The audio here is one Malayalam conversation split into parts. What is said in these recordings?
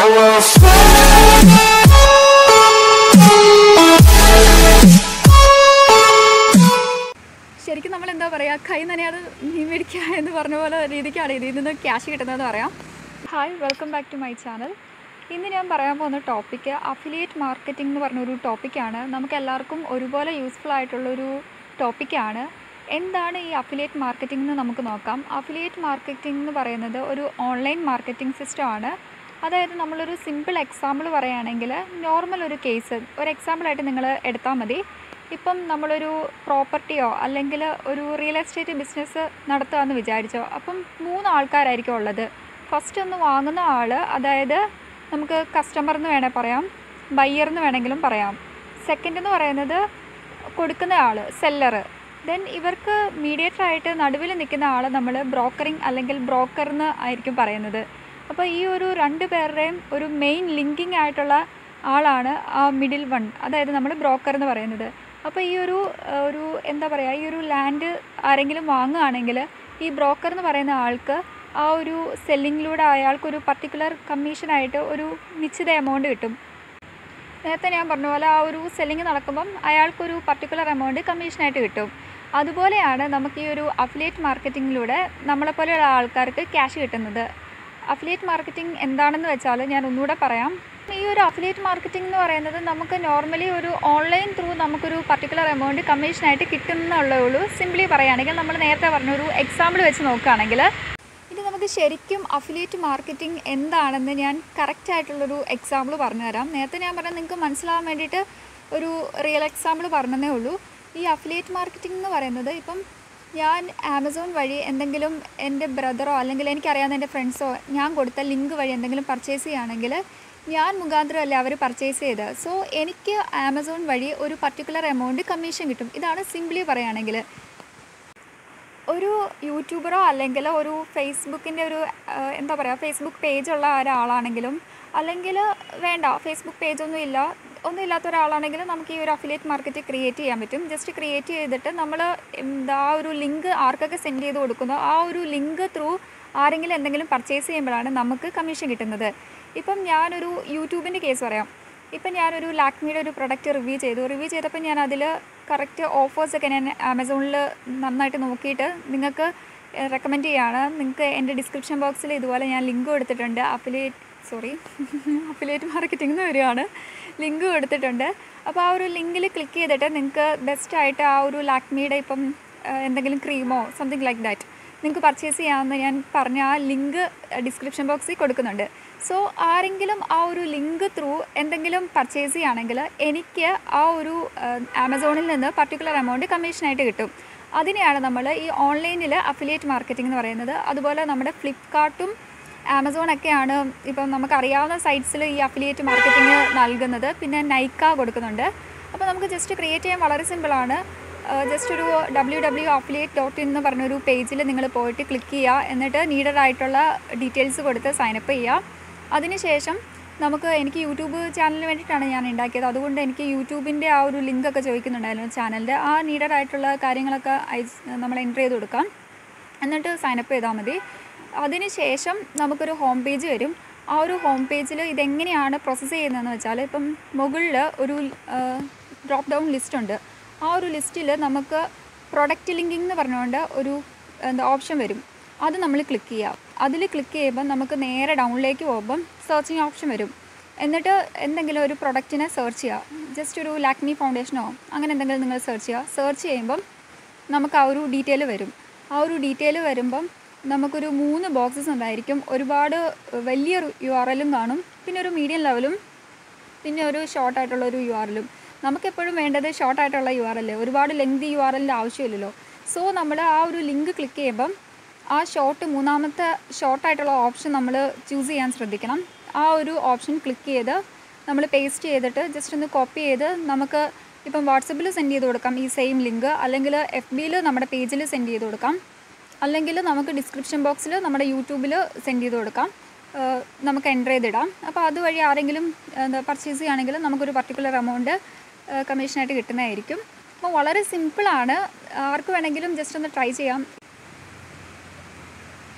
will fly. ശരിക്കും നമ്മൾ എന്താ പറയുക കൈ നനയാതെ മീൻ മേടിക്കുക എന്ന് പറഞ്ഞ പോലെ രീതിക്കാണ് ഇതിൽ നിന്ന് ക്യാഷ് കിട്ടുന്നതെന്ന് പറയാം hi welcome back to my channel ഇന്ന് ഞാൻ പറയാൻ പോകുന്ന ടോപ്പിക്ക് അഫിലിയേറ്റ് മാർക്കറ്റിംഗ് എന്ന് പറഞ്ഞൊരു ടോപ്പിക്കാണ് നമുക്ക് എല്ലാവർക്കും ഒരുപോലെ യൂസ്ഫുൾ ആയിട്ടുള്ളൊരു ടോപ്പിക്കാണ് എന്താണ് ഈ അഫിലിയേറ്റ് മാർക്കറ്റിംഗ് എന്ന് നമുക്ക് നോക്കാം അഫിലിയേറ്റ് മാർക്കറ്റിംഗ് എന്ന് പറയുന്നത് ഒരു ഓൺലൈൻ മാർക്കറ്റിംഗ് സിസ്റ്റമാണ് അതായത് നമ്മളൊരു സിമ്പിൾ എക്സാമ്പിൾ പറയുകയാണെങ്കിൽ നോർമൽ ഒരു കേസ് ഒരു എക്സാമ്പിളായിട്ട് നിങ്ങൾ എടുത്താൽ മതി ഇപ്പം നമ്മളൊരു പ്രോപ്പർട്ടിയോ അല്ലെങ്കിൽ ഒരു റിയൽ എസ്റ്റേറ്റ് ബിസിനസ് നടത്തുകയെന്ന് വിചാരിച്ചോ അപ്പം മൂന്ന് ആൾക്കാരായിരിക്കും ഉള്ളത് ഫസ്റ്റ് ഒന്ന് വാങ്ങുന്ന ആൾ അതായത് നമുക്ക് കസ്റ്റമർ എന്ന് വേണേൽ പറയാം ബയ്യർ എന്ന് വേണമെങ്കിലും പറയാം സെക്കൻഡ് എന്ന് പറയുന്നത് കൊടുക്കുന്ന ആൾ സെല്ലർ ദെൻ ഇവർക്ക് മീഡിയേറ്റർ ആയിട്ട് നടുവിൽ നിൽക്കുന്ന ആളെ നമ്മൾ ബ്രോക്കറിങ് അല്ലെങ്കിൽ ബ്രോക്കർ എന്ന് ആയിരിക്കും പറയുന്നത് അപ്പോൾ ഈ ഒരു രണ്ട് പേരുടെയും ഒരു മെയിൻ ലിങ്കിങ് ആയിട്ടുള്ള ആളാണ് ആ മിഡിൽ വൺ അതായത് നമ്മൾ ബ്രോക്കർ എന്ന് പറയുന്നത് അപ്പോൾ ഈ ഒരു ഏഹ്, ഒരു എന്താ പറയുക ഈ ഒരു ലാൻഡ് ആരെങ്കിലും വാങ്ങുകയാണെങ്കിൽ ഈ ബ്രോക്കർ എന്ന് പറയുന്ന ആൾക്ക് ആ ഒരു സെല്ലിങ്ങിലൂടെ അയാൾക്കൊരു പർട്ടിക്കുലർ കമ്മീഷനായിട്ട് ഒരു നിശ്ചിത എമൗണ്ട് കിട്ടും നേരത്തെ ഞാൻ പറഞ്ഞ പോലെ ആ ഒരു സെല്ലിങ് നടക്കുമ്പം അയാൾക്കൊരു പർട്ടിക്കുലർ എമൗണ്ട് കമ്മീഷനായിട്ട് കിട്ടും അതുപോലെയാണ് നമുക്ക് ഈ ഒരു അഫിലിയേറ്റ് മാർക്കറ്റിങ്ങിലൂടെ നമ്മളെപ്പോലെയുള്ള ആൾക്കാർക്ക് ക്യാഷ് കിട്ടുന്നത് അഫിലിയേറ്റ് മാർക്കറ്റിംഗ് എന്താണെന്ന് വെച്ചാൽ ഞാൻ ഒന്നുകൂടെ പറയാം ഈ ഒരു അഫിലിയേറ്റ് മാർക്കറ്റിംഗ് എന്ന് പറയുന്നത് നമുക്ക് നോർമലി ഒരു ഓൺലൈൻ ത്രൂ നമുക്കൊരു പർട്ടിക്കുലർ എമൗണ്ട് കമ്മീഷനായിട്ട് കിട്ടുന്നുള്ളേ ഉള്ളൂ സിംപ്ലി പറയുകയാണെങ്കിൽ നമ്മൾ നേരത്തെ പറഞ്ഞ ഒരു എക്സാമ്പിൾ വെച്ച് നോക്കുകയാണെങ്കിൽ ഇനി നമുക്ക് ശരിക്കും അഫിലിയേറ്റ് മാർക്കറ്റിംഗ് എന്താണെന്ന് ഞാൻ കറക്റ്റ് ആയിട്ടുള്ളൊരു എക്സാമ്പിൾ പറഞ്ഞുതരാം നേരത്തെ ഞാൻ പറഞ്ഞത് നിങ്ങൾക്ക് മനസ്സിലാവാൻ വേണ്ടിയിട്ട് ഒരു റിയൽ എക്സാമ്പിൾ പറഞ്ഞതേ ഉള്ളൂ ഈ അഫിലിയേറ്റ് മാർക്കറ്റിംഗ് എന്ന് പറയുന്നത് ഇപ്പം ഞാൻ ആമസോൺ വഴി എന്തെങ്കിലും എൻ്റെ ബ്രദറോ അല്ലെങ്കിൽ എനിക്കറിയാവുന്ന എൻ്റെ ഫ്രണ്ട്സോ ഞാൻ കൊടുത്ത ലിങ്ക് വഴി എന്തെങ്കിലും പർച്ചേസ് ചെയ്യുകയാണെങ്കിൽ ഞാൻ മുഖാന്തരമല്ലേ അവർ പർച്ചേസ് ചെയ്ത് സോ എനിക്ക് ആമസോൺ വഴി ഒരു പർട്ടിക്കുലർ എമൗണ്ട് കമ്മീഷൻ കിട്ടും ഇതാണ് സിംപ്ലി പറയുകയാണെങ്കിൽ ഒരു യൂട്യൂബറോ അല്ലെങ്കിൽ ഒരു ഫേസ്ബുക്കിൻ്റെ ഒരു ആ, എന്താ പറയുക ഫേസ്ബുക്ക് പേജുള്ള ഒരാളാണെങ്കിലും അല്ലെങ്കിൽ വേണ്ട ഫേസ്ബുക്ക് പേജൊന്നും ഇല്ല ഒന്നും ഇല്ലാത്ത ഒരാളാണെങ്കിലും നമുക്ക് ഈ ഒരു അഫിലിയേറ്റ് മാർക്കറ്റ് ക്രിയേറ്റ് ചെയ്യാൻ പറ്റും ജസ്റ്റ് ക്രിയേറ്റ് ചെയ്തിട്ട് നമ്മൾ എന്താ ആ ഒരു ലിങ്ക് ആർക്കൊക്കെ സെൻഡ് ചെയ്ത് കൊടുക്കുന്നോ ആ ഒരു ലിങ്ക് ത്രൂ ആരെങ്കിലും എന്തെങ്കിലും പർച്ചേസ് ചെയ്യുമ്പോഴാണ് നമുക്ക് കമ്മീഷൻ കിട്ടുന്നത് ഇപ്പം ഞാനൊരു യൂട്യൂബിൻ്റെ കേസ് പറയാം ഇപ്പം ഞാനൊരു ലാക്മിയുടെ ഒരു പ്രൊഡക്റ്റ് റിവ്യൂ ചെയ്തു റിവ്യൂ ചെയ്തപ്പോൾ ഞാൻ അതിൽ കറക്റ്റ് ഓഫേഴ്സൊക്കെ ഞാൻ ആമസോണിൽ നന്നായിട്ട് നോക്കിയിട്ട് നിങ്ങൾക്ക് റെക്കമെൻഡ് ചെയ്യുകയാണ് നിങ്ങൾക്ക് എൻ്റെ ഡിസ്ക്രിപ്ഷൻ ബോക്സിൽ ഇതുപോലെ ഞാൻ ലിങ്ക് കൊടുത്തിട്ടുണ്ട് അഫിലിയേറ്റ് സോറി അഫിലിയേറ്റ് മാർക്കറ്റിംഗ് എന്ന് വരികയാണ് ലിങ്ക് കൊടുത്തിട്ടുണ്ട് അപ്പോൾ ആ ഒരു ലിങ്കിൽ ക്ലിക്ക് ചെയ്തിട്ട് നിങ്ങൾക്ക് ബെസ്റ്റായിട്ട് ആ ഒരു ലാക്മിയുടെ ഇപ്പം ആ, എന്തെങ്കിലും ക്രീമോ സംതിങ് ലൈക്ക് ദാറ്റ് നിങ്ങൾക്ക് പർച്ചേസ് ചെയ്യാമെന്ന് ഞാൻ പറഞ്ഞ ആ ലിങ്ക് ഡിസ്ക്രിപ്ഷൻ ബോക്സിൽ കൊടുക്കുന്നുണ്ട് സോ ആരെങ്കിലും ആ ഒരു ലിങ്ക് ത്രൂ എന്തെങ്കിലും പർച്ചേസ് ചെയ്യുകയാണെങ്കിൽ എനിക്ക് ആ ഒരു ആമസോണിൽ നിന്ന് പർട്ടിക്കുലർ എമൗണ്ട് കമ്മീഷനായിട്ട് കിട്ടും അതിനെയാണ് നമ്മൾ ഈ ഓൺലൈനിൽ അഫിലിയേറ്റ് മാർക്കറ്റിംഗ് എന്ന് പറയുന്നത് അതുപോലെ നമ്മുടെ ഫ്ലിപ്കാർട്ടും ആമസോണൊക്കെയാണ് ഇപ്പം നമുക്കറിയാവുന്ന സൈറ്റ്സിൽ ഈ അഫിലിയേറ്റ് മാർക്കറ്റിംഗ് നൽകുന്നത് പിന്നെ നൈക്ക കൊടുക്കുന്നുണ്ട് അപ്പോൾ നമുക്ക് ജസ്റ്റ് ക്രിയേറ്റ് ചെയ്യാൻ വളരെ സിമ്പിളാണ് ജസ്റ്റ് ഒരു W W affiliate dot in എന്ന് പറഞ്ഞൊരു പേജിൽ നിങ്ങൾ പോയിട്ട് ക്ലിക്ക് ചെയ്യുക എന്നിട്ട് നീഡഡ് ആയിട്ടുള്ള ഡീറ്റെയിൽസ് കൊടുത്ത് സൈനപ്പ് ചെയ്യുക അതിനുശേഷം നമുക്ക് എനിക്ക് യൂട്യൂബ് ചാനലിന് വേണ്ടിയിട്ടാണ് ഞാൻ ഉണ്ടാക്കിയത് അതുകൊണ്ട് എനിക്ക് യൂട്യൂബിൻ്റെ ആ ഒരു ലിങ്കൊക്കെ ചോദിക്കുന്നുണ്ടായിരുന്നു ചാനലിൻ്റെ ആ നീഡഡ് ആയിട്ടുള്ള കാര്യങ്ങളൊക്കെ അയച്ച് നമ്മൾ എൻ്റർ ചെയ്ത് കൊടുക്കാം എന്നിട്ട് സൈനപ്പ് ചെയ്താൽ മതി അതിനുശേഷം നമുക്കൊരു ഹോം പേജ് വരും ആ ഒരു ഹോം പേജിൽ ഇതെങ്ങനെയാണ് പ്രോസസ്സ് ചെയ്യുന്നതെന്ന് വെച്ചാൽ ഇപ്പം മുകളിൽ ഒരു ഡ്രോപ്പ് ഡൗൺ ലിസ്റ്റ് ഉണ്ട് ആ ഒരു ലിസ്റ്റിൽ നമുക്ക് പ്രൊഡക്റ്റ് ലിങ്കിങ് എന്ന് പറഞ്ഞുകൊണ്ട് ഒരു എന്താ ഓപ്ഷൻ വരും അത് നമ്മൾ ക്ലിക്ക് ചെയ്യുക അതിൽ ക്ലിക്ക് ചെയ്യുമ്പോൾ നമുക്ക് നേരെ ഡൗണിലേക്ക് പോകുമ്പം സെർച്ചിങ് ഓപ്ഷൻ വരും എന്നിട്ട് എന്തെങ്കിലും ഒരു പ്രൊഡക്റ്റിനെ സെർച്ച് ചെയ്യുക ജസ്റ്റ് ഒരു ലാക്മി ഫൗണ്ടേഷനോ അങ്ങനെ എന്തെങ്കിലും നിങ്ങൾ സെർച്ച് ചെയ്യുക സെർച്ച് ചെയ്യുമ്പം നമുക്ക് ആ ഒരു ഡീറ്റെയിൽ വരും ആ ഒരു ഡീറ്റെയിൽ വരുമ്പം നമുക്കൊരു മൂന്ന് ബോക്സസ് ഉണ്ടായിരിക്കും ഒരുപാട് വലിയൊരു യു ആർ എല്ലും കാണും പിന്നെ ഒരു മീഡിയം ലെവലും പിന്നെ ഒരു ഷോർട്ട് ആയിട്ടുള്ള ഒരു യു ആർ എല്ലും നമുക്കെപ്പോഴും വേണ്ടത് ഷോർട്ട് ആയിട്ടുള്ള യു ആർ എൽ ഒരുപാട് ലെങ്തി യു ആർ എല്ലിൻ്റെ ആവശ്യമില്ലല്ലോ സോ നമ്മൾ ആ ഒരു ലിങ്ക് ക്ലിക്ക് ചെയ്യുമ്പം ആ ഷോർട്ട് മൂന്നാമത്തെ ഷോർട്ടായിട്ടുള്ള ഓപ്ഷൻ നമ്മൾ ചൂസ് ചെയ്യാൻ ശ്രദ്ധിക്കണം ആ ഒരു ഓപ്ഷൻ ക്ലിക്ക് ചെയ്ത് നമ്മൾ പേസ്റ്റ് ചെയ്തിട്ട് ജസ്റ്റ് ഒന്ന് കോപ്പി ചെയ്ത് നമുക്ക് ഇപ്പം വാട്സപ്പിൽ സെൻഡ് ചെയ്ത് കൊടുക്കാം ഈ സെയിം ലിങ്ക് അല്ലെങ്കിൽ എഫ് ബിയിൽ നമ്മുടെ പേജിൽ സെൻഡ് ചെയ്ത് കൊടുക്കാം അല്ലെങ്കിൽ നമുക്ക് ഡിസ്ക്രിപ്ഷൻ ബോക്സിൽ നമ്മുടെ യൂട്യൂബിൽ സെൻഡ് ചെയ്ത് കൊടുക്കാം ഏഹ് നമുക്ക് എൻ്റർ ചെയ്തിടാം അപ്പോൾ അതുവഴി ആരെങ്കിലും എന്താ പർച്ചേസ് ചെയ്യുകയാണെങ്കിൽ നമുക്കൊരു പർട്ടിക്കുലർ എമൗണ്ട് കമ്മീഷനായിട്ട് കിട്ടുന്നതായിരിക്കും അപ്പോൾ വളരെ സിമ്പിളാണ് ആർക്ക് വേണമെങ്കിലും ജസ്റ്റ് ഒന്ന് ട്രൈ ചെയ്യാം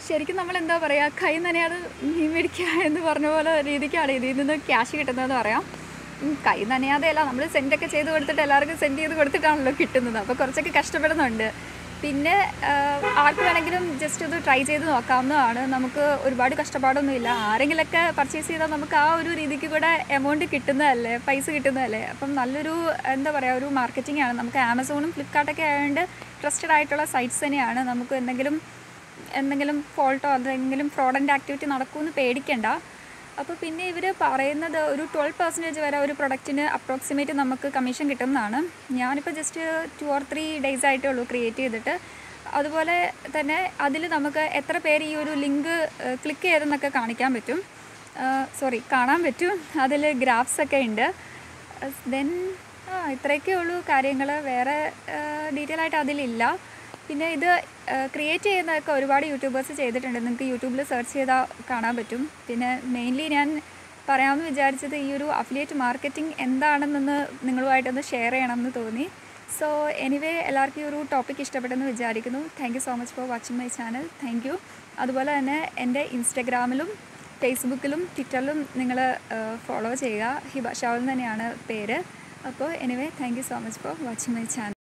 ശരിക്കും നമ്മൾ എന്താ പറയുക കൈ നനയാതെ മീൻ മേടിക്കുക എന്ന് പറഞ്ഞ പോലെ രീതിക്കാണ് ഇതിൽ നിന്ന് ക്യാഷ് കിട്ടുന്നതെന്ന് പറയാം ഉം, കൈ നനയാതെയല്ല നമ്മൾ സെൻഡൊക്കെ ചെയ്ത് കൊടുത്തിട്ട് എല്ലാവർക്കും സെൻഡ് ചെയ്ത് കൊടുത്തിട്ടാണല്ലോ കിട്ടുന്നത് അപ്പോൾ കുറച്ചൊക്കെ കഷ്ടപ്പെടുന്നുണ്ട് പിന്നെ ആഹ്, ആർക്ക് വേണമെങ്കിലും ജസ്റ്റ് ഒന്ന് ട്രൈ ചെയ്ത് നോക്കാവുന്നതാണ് നമുക്ക് ഒരുപാട് കഷ്ടപ്പാടൊന്നുമില്ല ആരെങ്കിലൊക്കെ പർച്ചേസ് ചെയ്താൽ നമുക്ക് ആ ഒരു രീതിക്ക് കൂടെ എമൗണ്ട് കിട്ടുന്നതല്ലേ പൈസ കിട്ടുന്നതല്ലേ അപ്പം നല്ലൊരു എന്താ പറയുക ഒരു മാർക്കറ്റിംഗ് ആണ് നമുക്ക് ആമസോണും ഫ്ലിപ്കാർട്ടൊക്കെ ആയതുകൊണ്ട് ട്രസ്റ്റഡ് ആയിട്ടുള്ള സൈറ്റ്സ് തന്നെയാണ് നമുക്ക് എന്തെങ്കിലും എന്തെങ്കിലും ഫോൾട്ടോ എന്തെങ്കിലും ഫ്രോഡൻ്റ് ആക്ടിവിറ്റി നടക്കുമെന്ന് പേടിക്കണ്ട അപ്പോൾ പിന്നെ ഇവർ പറയുന്നത് ഒരു ട്വൽവ് പെർസെൻറ്റേജ് വരെ ഒരു പ്രൊഡക്റ്റിന് അപ്രോക്സിമേറ്റ് നമുക്ക് കമ്മീഷൻ കിട്ടുന്നതാണ് ഞാനിപ്പോൾ just two or three days ആയിട്ടേ ഉള്ളൂ ക്രിയേറ്റ് ചെയ്തിട്ട് അതുപോലെ തന്നെ അതിൽ നമുക്ക് എത്ര പേര് ഈ ഒരു ലിങ്ക് ക്ലിക്ക് ചെയ്തെന്നൊക്കെ കാണിക്കാൻ പറ്റും സോറി കാണാൻ പറ്റും അതിൽ ഗ്രാഫ്സ് ഒക്കെ ഉണ്ട് ദെൻ ആ ഇത്രയൊക്കെ ഉള്ളൂ കാര്യങ്ങൾ വേറെ ഡീറ്റെയിൽ ആയിട്ട് അതിലില്ല പിന്നെ ഇത് ക്രിയേറ്റ് ചെയ്യുന്നതൊക്കെ ഒരുപാട് യൂട്യൂബേഴ്സ് ചെയ്തിട്ടുണ്ട് നിങ്ങൾക്ക് യൂട്യൂബിൽ സെർച്ച് ചെയ്താൽ കാണാൻ പറ്റും പിന്നെ മെയിൻലി ഞാൻ പറയാമെന്ന് വിചാരിച്ചത് ഈ ഒരു അഫിലിയേറ്റ് മാർക്കറ്റിംഗ് എന്താണെന്നൊന്ന് നിങ്ങളുമായിട്ടൊന്ന് ഷെയർ ചെയ്യണമെന്ന് തോന്നി സോ എനിവേ എല്ലാവർക്കും ഈ ഒരു ടോപ്പിക് ഇഷ്ടപ്പെട്ടെന്ന് വിചാരിക്കുന്നു thank you so much for watching my channel thank you അതുപോലെ തന്നെ എൻ്റെ ഇൻസ്റ്റഗ്രാമിലും ഫേസ്ബുക്കിലും ട്വിറ്ററിലും നിങ്ങൾ ഫോളോ ചെയ്യുക ഹിബ ഷാവൽ തന്നെയാണ് പേര് അപ്പോൾ anyway thank you so much for watching my channel